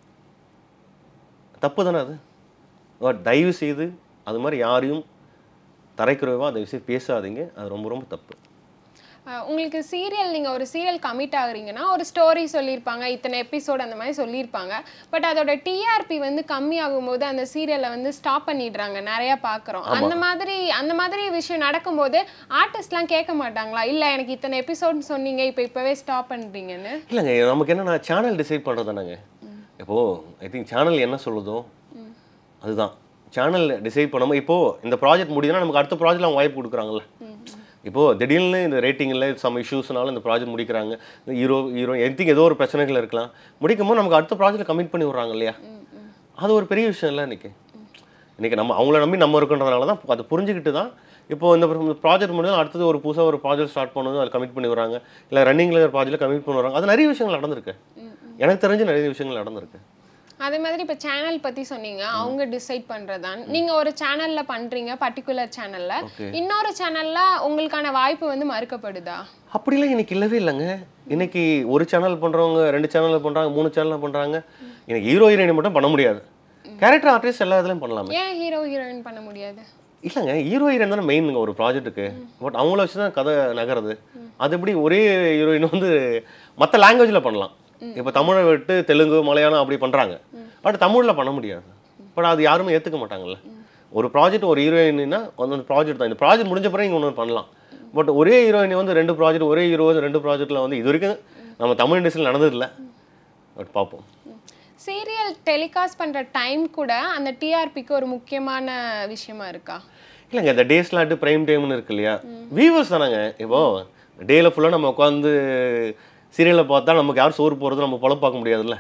தப்பு தானே அது பட் தயவு செய்து அது மாதிரி யாரையும் தரைக்குறைவா தயவு செய்து பேசாதீங்க அது ரொம்ப ரொம்ப தப்பு அஹ் உங்களுக்கு சீரியல் நீங்கள் ஒரு சீரியல் கமிட் ஆகுறீங்கன்னா ஒரு ஸ்டோரி சொல்லியிருப்பாங்க இத்தனை எபிசோட் அந்த மாதிரி சொல்லியிருப்பாங்க பட் அதோட டிஆர்பி வந்து கம்மி ஆகும்போது அந்த சீரியலை வந்து ஸ்டாப் பண்ணிடுறாங்க நிறையா பார்க்குறோம் அந்த மாதிரி அந்த மாதிரி விஷயம் நடக்கும்போது ஆர்டிஸ்ட்லாம் கேட்க மாட்டாங்களா இல்லை எனக்கு இத்தனை எபிசோட் சொன்னீங்க இப்போ இப்போவே ஸ்டாப் பண்ணுறீங்கன்னு இல்லைங்க நமக்கு என்னன்னா சேனல் டிசைட் பண்ணுறது தானேங்க இப்போது ஐ திங்க் சேனல் என்ன சொல்லுதோ அதுதான் சேனல் டிசைட் பண்ணாமல் இப்போது இந்த ப்ராஜெக்ட் முடியுதுன்னா நமக்கு அடுத்த ப்ராஜெக்ட் அவங்க வாய்ப்பு கொடுக்குறாங்கல்ல இப்போது திடீர்னு இந்த ரேட்டிங்கில் சம் இஷ்யூஸ்னால இந்த ப்ராஜெக்ட் முடிக்கிறாங்க ஹீரோ ஹீரோ எத்திங் ஏதோ ஒரு பிரச்சனைகள் இருக்கலாம் முடிக்கும் போது நமக்கு அடுத்த ப்ராஜெக்ட் கமிட் பண்ணி விட்றாங்க இல்லையா அது ஒரு பெரிய விஷயம் இல்லை இன்னைக்கு இன்னைக்கு நம்ம அவங்கள நம்பி நம்ம இருக்கன்றதுனால தான் அதை புரிஞ்சுக்கிட்டு தான் இப்போ இந்த ப்ராஜெக்ட் முடிஞ்சு அடுத்தது ஒரு புதுசாக ஒரு ப்ராஜெக்ட் ஸ்டார்ட் பண்ணணும் அதில் கமிட் பண்ணி வராங்க இல்லை ரன்னிங்கில் ஒரு ப்ராஜெக்ட் கமிட் பண்ணி வராங்க அது நிறைய விஷயங்கள் நடந்திருக்கு எனக்கு தெரிஞ்சு நிறைய விஷயங்கள் நடந்திருக்கு அதே மாதிரி இப்போ சேனல் பற்றி சொன்னீங்க அவங்க டிசைட் பண்ணுறதான் நீங்கள் ஒரு சேனலில் பண்ணுறீங்க பர்டிகுலர் சேனலில் இன்னொரு சேனலில் உங்களுக்கான வாய்ப்பு வந்து மறுக்கப்படுதா அப்படிலாம் இன்னைக்கு இல்லவே இல்லைங்க இன்னைக்கு ஒரு சேனல் பண்ணுறவங்க ரெண்டு சேனலில் பண்ணுறாங்க மூணு சேனலில் பண்ணுறாங்க இன்னைக்கு ஹீரோ ஹீரோயின் மட்டும் பண்ண முடியாது கேரக்டர் ஆர்டிஸ்ட் எல்லா இதுலையும் பண்ணலாமே ஏன் ஹீரோ ஹீரோயின் பண்ண முடியாது இல்லைங்க ஹீரோ ஹீரோயின் தானே மெயினுங்க ஒரு ப்ராஜெக்ட்டுக்கு பட் அவங்கள வச்சு தான் கதை நகருது அது எப்படி ஒரே ஹீரோயின் வந்து மற்ற லாங்குவேஜில் பண்ணலாம் இப்போ தமிழை விட்டு தெலுங்கு மலையாளம் அப்படி பண்ணுறாங்க பட் தமிழில் பண்ண முடியாது பட் அது யாருமே ஏற்றுக்க மாட்டாங்கல்ல ஒரு ப்ராஜெக்ட் ஒரு ஹீரோயின்னா அந்த ப்ராஜெக்ட் தான் இந்த ப்ராஜெக்ட் முடிஞ்ச பிறகு இங்கே ஒன்று பண்ணலாம் பட் ஒரே ஹீரோயின் வந்து ரெண்டு ப்ராஜெக்ட் ஒரே ஹீரோ வந்து ரெண்டு ப்ராஜெக்ட்டில் வந்து இது வரைக்கும் நம்ம தமிழ் இண்டஸ்ட்ரியில் நடந்ததில்லை பட் பார்ப்போம் சீரியல் டெலிகாஸ்ட் பண்ணுற டைம் கூட அந்த டிஆர்பிக்கு ஒரு முக்கியமான விஷயமா இருக்கா இல்லைங்க இந்த டே ஸ்லாட்டு ப்ரைம் டைம்னு இருக்கு இல்லையா வியூவர்ஸ் தானேங்க இப்போ டேயில் ஃபுல்லாக நம்ம உட்காந்து சீரியலை பார்த்தா நமக்கு யாரும் சோறு போகிறது நம்ம பொழப்பு பார்க்க முடியாதுல்ல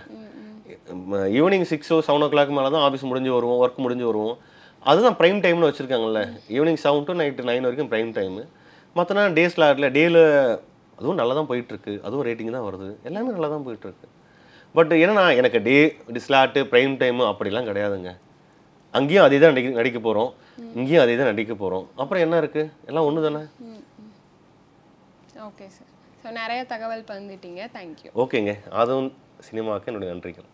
evening six or seven o'clock மேலே தான் ஆஃபீஸ் முடிஞ்சு வருவோம் ஒர்க் முடிஞ்சு வருவோம் அதுதான் ப்ரைம் டைம்னு வச்சுருக்காங்கல்ல evening seven to night nine வரைக்கும் ப்ரைம் டைமு மற்ற நேரம் டே ஸ்லாட்டில் டேயில் அதுவும் நல்லா தான் போயிட்டுருக்கு அதுவும் ரேட்டிங் தான் வருது எல்லாமே நல்லா தான் போயிட்டுருக்கு பட் என்னன்னா எனக்கு டே ஸ்லாட்டு ப்ரைம் டைமு அப்படிலாம் கிடையாதுங்க அங்கேயும் அதே தான் நடிக்க நடிக்க போகிறோம் இங்கேயும் அதே தான் நடிக்க போகிறோம் அப்புறம் என்ன இருக்குது எல்லாம் ஒன்று தானே ஓகே சார் ஸோ நிறைய தகவல் பகிர்ந்துட்டீங்க தேங்க்யூ ஓகேங்க அதுவும் சினிமாவுக்கு என்னுடைய நன்றிகள்